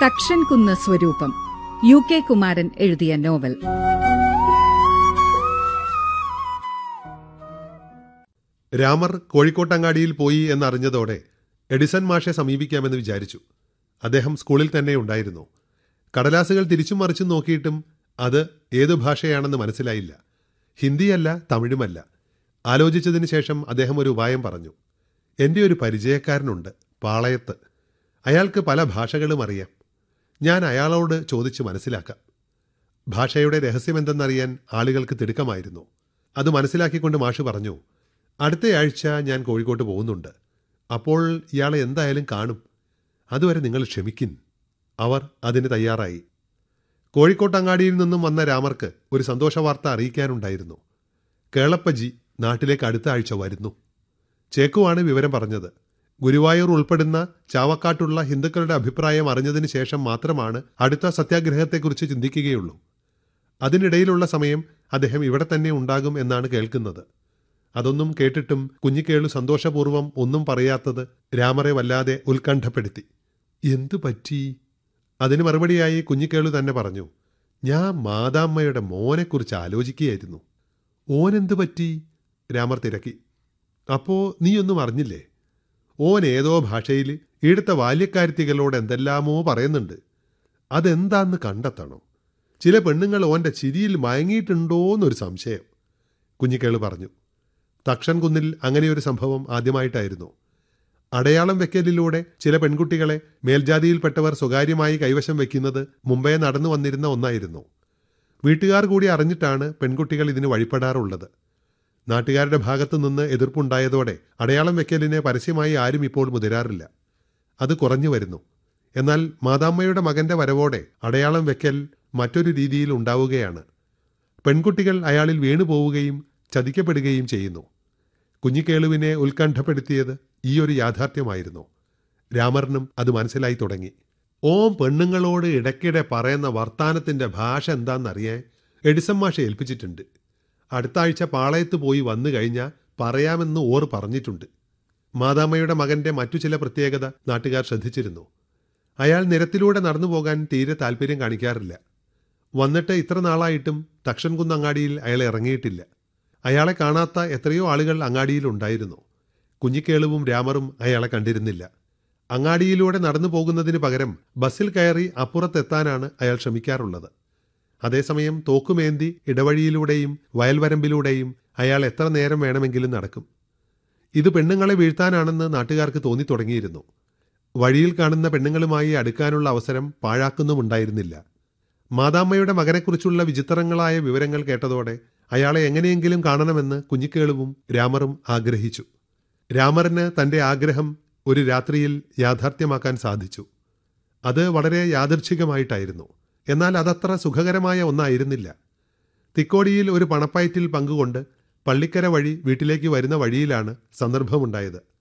തക്ഷൻ കുന്ന് സ്വരൂപം U K Kumaran എഴുതിയ നോവൽ രാമർ കോഴിക്കോട്ടങ്ങാടിയിൽ പോയി എന്നറിഞ്ഞതോടെ എഡിസൺ മാഷെ സമീപിക്കാമെന്ന് വിചാരിച്ചു അദ്ദേഹം സ്കൂളിൽ തന്നെ ഉണ്ടായിരുന്നു കടലാസുകൾ തിരിച്ചും മറിച്ചും നോക്കിയിട്ടും അത് ഏതു ഭാഷയാണെന്ന് മനസ്സിലായില്ല ഹിന്ദിയല്ല തമിഴുമല്ല ആലോചിച്ചതിന് ശേഷം അദ്ദേഹം ഒരു ഉപായം പറഞ്ഞു എൻ്റെ ഒരു പരിചയക്കാരനുണ്ട് പാളയത്ത് അയാൾക്ക് പല ഭാഷകളും അറിയാം ഞാൻ അയാളോട് ചോദിച്ച് മനസ്സിലാക്കാം ഭാഷയുടെ രഹസ്യമെന്തെന്നറിയാൻ ആളുകൾക്ക് തിടുക്കമായിരുന്നു അത് മനസ്സിലാക്കിക്കൊണ്ട് മാഷ് പറഞ്ഞു അടുത്തയാഴ്ച ഞാൻ കോഴിക്കോട്ട് പോകുന്നുണ്ട് അപ്പോൾ ഇയാളെ എന്തായാലും കാണും അതുവരെ നിങ്ങൾ ക്ഷമിക്കിൻ അവർ അതിന് തയ്യാറായി കോഴിക്കോട്ടങ്ങാടിയിൽ നിന്നും വന്ന രാമർക്ക് ഒരു സന്തോഷവാർത്ത അറിയിക്കാനുണ്ടായിരുന്നു കേളപ്പജി നാട്ടിലേക്ക് അടുത്ത ആഴ്ച വരുന്നു ചേക്കുവാണ് വിവരം പറഞ്ഞത് ഗുരുവായൂർ ഉൾപ്പെടുന്ന ചാവക്കാട്ടുള്ള ഹിന്ദുക്കളുടെ അഭിപ്രായം അറിഞ്ഞതിന് ശേഷം മാത്രമാണ് അടുത്ത സത്യാഗ്രഹത്തെക്കുറിച്ച് ചിന്തിക്കുകയുള്ളൂ അതിനിടയിലുള്ള സമയം അദ്ദേഹം ഇവിടെ തന്നെ ഉണ്ടാകും എന്നാണ് കേൾക്കുന്നത് അതൊന്നും കേട്ടിട്ടും കുഞ്ഞിക്കേളു സന്തോഷപൂർവ്വം ഒന്നും പറയാത്തത് രാമറെ വല്ലാതെ ഉത്കണ്ഠപ്പെടുത്തി എന്തു പറ്റി അതിന് മറുപടിയായി കുഞ്ഞിക്കേളു തന്നെ പറഞ്ഞു ഞാൻ മാതാമ്മയുടെ മോനെക്കുറിച്ച് ആലോചിക്കുകയായിരുന്നു ഓനെന്തു പറ്റി രാമർ തിരക്കി അപ്പോ നീയൊന്നും അറിഞ്ഞില്ലേ ഓൻ ഏതോ ഭാഷയിൽ ഇവിടുത്തെ ബാല്യക്കാരത്തികളോട് എന്തെല്ലാമോ പറയുന്നുണ്ട് അതെന്താന്ന് കണ്ടെത്തണം ചില പെണ്ണുങ്ങൾ ഓന്റെ ചിരിയിൽ മയങ്ങിയിട്ടുണ്ടോന്നൊരു സംശയം കുഞ്ഞിക്കേള് പറഞ്ഞു തക്ഷൻ കുന്നിൽ അങ്ങനെയൊരു സംഭവം ആദ്യമായിട്ടായിരുന്നു അടയാളം വെക്കലിലൂടെ ചില പെൺകുട്ടികളെ മേൽജാതിയിൽപ്പെട്ടവർ സ്വകാര്യമായി കൈവശം വെക്കുന്നത് മുമ്പേ നടന്നു വന്നിരുന്ന ഒന്നായിരുന്നു വീട്ടുകാർ കൂടി അറിഞ്ഞിട്ടാണ് പെൺകുട്ടികൾ ഇതിന് വഴിപ്പെടാറുള്ളത് നാട്ടുകാരുടെ ഭാഗത്തു നിന്ന് എതിർപ്പുണ്ടായതോടെ അടയാളം വെക്കലിനെ പരസ്യമായി ആരും ഇപ്പോൾ മുതിരാറില്ല അത് കുറഞ്ഞു വരുന്നു എന്നാൽ മാതാമ്മയുടെ മകന്റെ വരവോടെ അടയാളം വെക്കൽ മറ്റൊരു രീതിയിൽ ഉണ്ടാവുകയാണ് പെൺകുട്ടികൾ അയാളിൽ വീണുപോവുകയും ചതിക്കപ്പെടുകയും ചെയ്യുന്നു കുഞ്ഞിക്കേളുവിനെ ഉത്കണ്ഠപ്പെടുത്തിയത് ഈ ഒരു യാഥാർത്ഥ്യമായിരുന്നു രാമറിനും അത് മനസ്സിലായി തുടങ്ങി ഓം പെണ്ണുങ്ങളോട് ഇടയ്ക്കിടെ പറയുന്ന വർത്താനത്തിന്റെ ഭാഷ എന്താണെന്നറിയാൻ എഡിസൺ മാഷെ ഏൽപ്പിച്ചിട്ടുണ്ട് അടുത്ത ആഴ്ച പാളയത്ത് പോയി വന്നു കഴിഞ്ഞാൽ പറയാമെന്ന് ഓർ പറഞ്ഞിട്ടുണ്ട് മാതാമ്മയുടെ മകന്റെ മറ്റു ചില പ്രത്യേകത നാട്ടുകാർ ശ്രദ്ധിച്ചിരുന്നു അയാൾ നിരത്തിലൂടെ നടന്നു പോകാൻ തീരെ താല്പര്യം കാണിക്കാറില്ല വന്നിട്ട് ഇത്ര നാളായിട്ടും തക്ഷൻകുന്ന് അങ്ങാടിയിൽ അയാൾ ഇറങ്ങിയിട്ടില്ല അയാളെ കാണാത്ത എത്രയോ ആളുകൾ അങ്ങാടിയിൽ ഉണ്ടായിരുന്നു കുഞ്ഞിക്കേളുവും രാമറും അയാളെ കണ്ടിരുന്നില്ല അങ്ങാടിയിലൂടെ നടന്നു പോകുന്നതിന് പകരം ബസ്സിൽ കയറി അപ്പുറത്തെത്താനാണ് അയാൾ ശ്രമിക്കാറുള്ളത് അതേസമയം തോക്കുമേന്തി ഇടവഴിയിലൂടെയും വയൽവരമ്പിലൂടെയും അയാൾ എത്ര നേരം വേണമെങ്കിലും നടക്കും ഇത് പെണ്ണുങ്ങളെ വീഴ്ത്താനാണെന്ന് നാട്ടുകാർക്ക് തോന്നി തുടങ്ങിയിരുന്നു വഴിയിൽ കാണുന്ന പെണ്ണുങ്ങളുമായി അടുക്കാനുള്ള അവസരം പാഴാക്കുന്നുമുണ്ടായിരുന്നില്ല മാതാമ്മയുടെ മകനെക്കുറിച്ചുള്ള വിചിത്രങ്ങളായ വിവരങ്ങൾ കേട്ടതോടെ അയാളെ എങ്ങനെയെങ്കിലും കാണണമെന്ന് കുഞ്ഞിക്കേളുവും രാമറും ആഗ്രഹിച്ചു രാമറിന് തന്റെ ആഗ്രഹം ഒരു രാത്രിയിൽ യാഥാർത്ഥ്യമാക്കാൻ സാധിച്ചു അത് വളരെ യാദൃച്ഛികമായിട്ടായിരുന്നു എന്നാൽ അതത്ര സുഖകരമായ ഒന്നായിരുന്നില്ല തിക്കോടിയിൽ ഒരു പണപ്പയറ്റിൽ പങ്കുകൊണ്ട് പള്ളിക്കര വഴി വീട്ടിലേക്ക് വരുന്ന വഴിയിലാണ് സന്ദർഭമുണ്ടായത്